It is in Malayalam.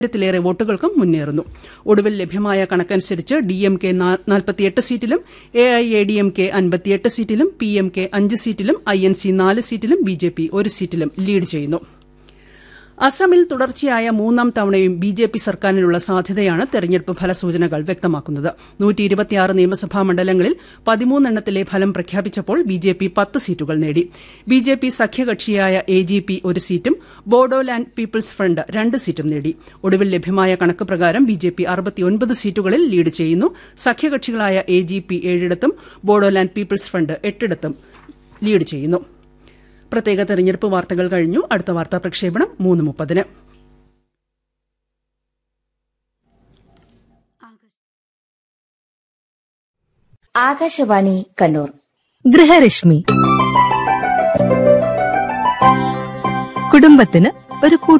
ത്തിലേറെ വോട്ടുകൾക്കും മുന്നേറുന്നു ഒടുവിൽ ലഭ്യമായ കണക്കനുസരിച്ച് ഡി എം കെ നാൽപ്പത്തിയെട്ട് സീറ്റിലും A I A D M K അൻപത്തിയെട്ട് സീറ്റിലും പി എം കെ അഞ്ച് സീറ്റിലും ഐ എൻ സി നാല് സീറ്റിലും ബി ജെ പി ഒരു സീറ്റിലും ലീഡ് ചെയ്യുന്നു അസമിൽ തുടർച്ചയായ മൂന്നാം തവണയും ബി ജെ പി സർക്കാരിനുള്ള സാധ്യതയാണ് തെരഞ്ഞെടുപ്പ് ഫലസൂചനകൾ വ്യക്തമാക്കുന്നത് നിയമസഭാ മണ്ഡലങ്ങളിൽ പതിമൂന്നെണ്ണത്തിലെ ഫലം പ്രഖ്യാപിച്ചപ്പോൾ ബി ജെ പി പത്ത് സീറ്റുകൾ നേടി ബി ജെ പി സഖ്യകക്ഷിയായ എ ജി പി ഒരു സീറ്റും ബോഡോലാൻഡ് പീപ്പിൾസ് ഫ്രണ്ട് രണ്ട് സീറ്റും നേടി ഒടുവിൽ ലഭ്യമായ കണക്ക് പ്രകാരം ബി ജെ പി അറുപത്തിയൊൻപത് സീറ്റുകളിൽ ലീഡ് ചെയ്യുന്നു സഖ്യകക്ഷികളായ എ ജി പി ഏഴിടത്തും ബോഡോലാൻഡ് പീപ്പിൾസ് ഫ്രണ്ട് എട്ടിടത്തും ലീഡ് ചെയ്യുന്നു പ്രത്യേക തെരഞ്ഞെടുപ്പ് വാർത്തകൾ കഴിഞ്ഞു അടുത്ത വാർത്താ പ്രക്ഷേപണം മൂന്ന് മുപ്പതിന് ആകാശവാണി കണ്ണൂർ ഗൃഹരശ്മി കുടുംബത്തിന് ഒരു കൂട്ട്